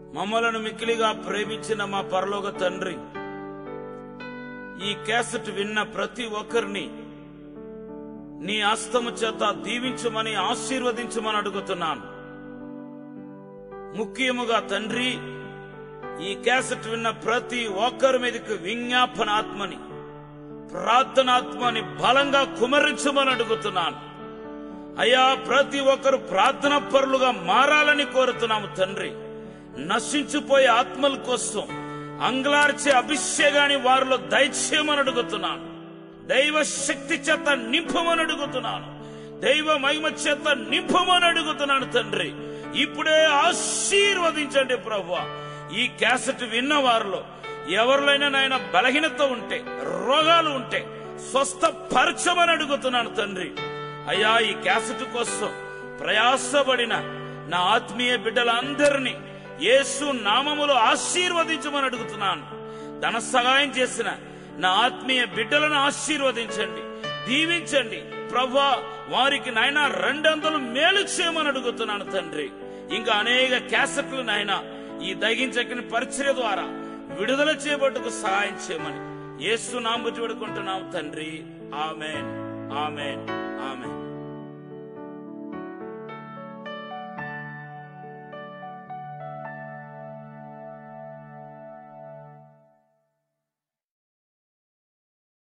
మమ్మలను మిక్కిలిగా ప్రేమించిన మా పరలోక తండ్రి ఈ క్యాసెట్ విన్న ప్రతి ఒక్కరిని నీ హస్తము చేత దీవించమని ఆశీర్వదించమని అడుగుతున్నాను ముఖ్యముగా తండ్రి ఈ క్యాసెట్ విన్న ప్రతి ఒక్కరి మీదకి విజ్ఞాపనాత్మని ప్రార్థనాత్మని బలంగా కుమరించమని అడుగుతున్నాను అయ్యా ప్రతి ఒక్కరు ప్రార్థన పరులుగా మారాలని కోరుతున్నాము తండ్రి నశించిపోయే ఆత్మల కోసం అంగలార్చే అభిషేకాన్ని వారిలో దయచేయమని అడుగుతున్నాను దైవ శక్తి చేత నింపమని అడుగుతున్నాను దైవ మహిమ చేత నింపమని అడుగుతున్నాను తండ్రి ఇప్పుడే ఆశీర్వదించండి ప్రభు ఈ క్యాసెట్ విన్న వారిలో ఎవరిలైనా నాయన బలహీనత ఉంటే రోగాలు ఉంటే స్వస్థపరచమని అడుగుతున్నాను తండ్రి అయ్యా ఈ క్యాసెట్ కోసం ప్రయాసపడిన నా ఆత్మీయ బిడ్డలందరినీ యేసు నామములో ఆశీర్వదించమని అడుగుతున్నాను ధన సహాయం చేసిన నా ఆత్మీయ బిడ్డలను ఆశీర్వదించండి దీవించండి ప్రభా వారికి నాయన రెండొందలు మేలు చేయమని అడుగుతున్నాను తండ్రి ఇంకా అనేక క్యాసెట్లు నాయన ఈ దగించకిన పరిచర్య ద్వారా విడుదల చేయబట్టుకు సహాయం చేయమని యేసు నామం పెట్టుకుంటున్నాం తండ్రి ఆమెన్ ఆమెన్ ఆమెన్